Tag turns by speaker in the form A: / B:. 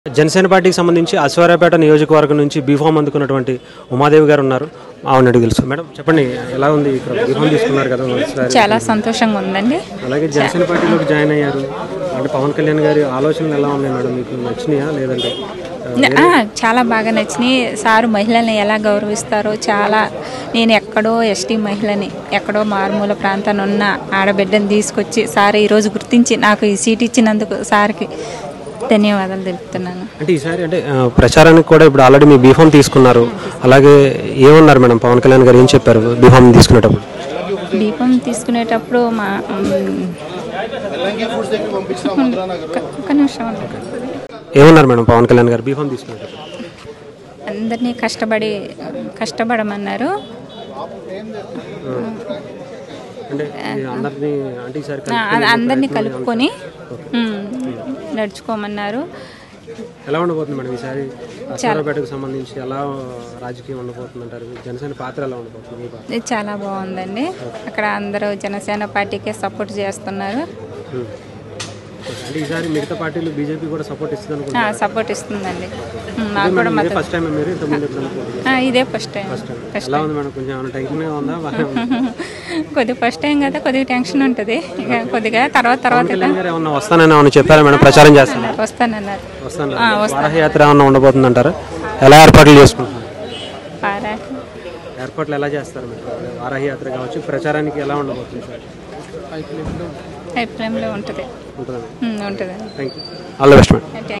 A: జనసేన పార్టీకి సంబంధించి అశ్వారాపేట నియోజకవర్గం నుంచి బీఫామ్ అందుకున్నటువంటి ఉమాదేవి గారు ఉన్నారు ఆవిడ అడిగి తెలుసు మేడం చెప్పండి ఎలా ఉంది ఇక్కడ బీఫామ్ తీసుకున్నారు కదా మొదటిసారి
B: చాలా సంతోషంగా ఉందండి
A: అలాగే జనసేన పార్టీలోకి జాయిన్ అయ్యారు అంటే పవన్ కళ్యాణ్ గారి ఆలోచనలు ఎలా ఉన్నాయి మేడం మీకు నచ్చినాయా లేదంటే ఆ,
B: ఆ, చాలా బాగా నచ్చినాయి సారు మహిళల్ని ఎలా గౌరవిస్తారో చాలా నేను ఎక్కడో ఎస్టీ మహిళని ఎక్కడో మారుమూల ప్రాంతాన్ని ఉన్న ఆడబిడ్డని తీసుకొచ్చి సార్ ఈరోజు గుర్తించి నాకు ఈ సీట్ ఇచ్చినందుకు సార్కి ధన్యవాదాలు తెలుపుతున్నాను
A: అంటే ఈసారి అంటే ఆ, ప్రచారానికి కూడా ఇప్పుడు ఆల్రెడీ మీ బీఫామ్ తీసుకున్నారు అలాగే ఏమన్నారు మేడం పవన్ కళ్యాణ్ గారు ఏం చెప్పారు బీఫామ్ తీసుకునేటప్పుడు
B: దీపం తీసుకునేటప్పుడు మా మ్, ఒక్క- ఒక్క నిమిషం ఉండు.
A: ఏమన్నారు మేడం పవన్ కళ్యాణ్ గారు బీఫామ్ తీసుకునేటప్పుడు
B: అందరినీ కష్టపడి కష్టపడమన్నారు
A: అంటే ఈ అందరినీ అంటే ఈసారి
B: ఆ, అందరినీ కలుపుకొని మ్, నడుచుకోమన్నారు
A: ఎలా ఉండబోతుంది మేడం ఈసారి అశ్వారాపేటకు సంబంధించి ఎలా రాజకీయం ఉండబోతుంది అంటారు జనసేన పాత్ర ఎలా ఉండబోతుంది మీ పాత్ర
B: ఇది చాలా బాగుందండి అక్కడ అందరూ జనసేన పార్టీకే సపోర్ట్ చేస్తున్నారు
A: ఉం. ఓకే. అంటే ఈసారి మిగతా పార్టీలు బీజేపీ కూడా సపోర్ట్ ఇస్తుంది
B: ఆ,
A: అనుకుంటున్నాను
B: సపోర్ట్ ఇస్తుందండి మ్, మాకు కూడా మద్దతు
A: ఫస్ట్ టైం మీరు ఇంతకుముందు ఎప్పుడు అనుకోలేదు
B: ఆ, ఇదే ఫస్ట్ టైం
A: ఫస్ట్ ఎలా ఉంది మేడం కొంచెం ఏమైనా టెన్షన్గా ఉందా బాగానే ఉందా?
B: కొద్దిగా ఫస్ట్ టైం కదా కొద్దిగా టెన్షన్ ఉంటుంది ఇక కొద్దిగా తర్వాత తర్వాత
A: కళ్యాణ్ గారు ఏమన్నా వస్తానని ఏమన్నా చెప్పారా మేడం ప్రచారం చేస్తున్నారు
B: వస్తానన్నారు
A: వస్తాను వారహయాత్ర ఏమన్నా ఉండబోతుంది అంటారా ఎలా ఏర్పాట్లు చేసుకుంటున్నారు
B: పారా
A: ఏర్పాట్లు ఎలా చేస్తారు మీరు వారాహయాత్ర కావచ్చు ప్రచారానికి ఎలా ఉండబోతుంది సార్
B: హై ఫ్లేమ్లో ఉంటుంది
A: ఉంటుందండి
B: మ్, ఉంటుందండి
A: thank you all the best madam
B: thank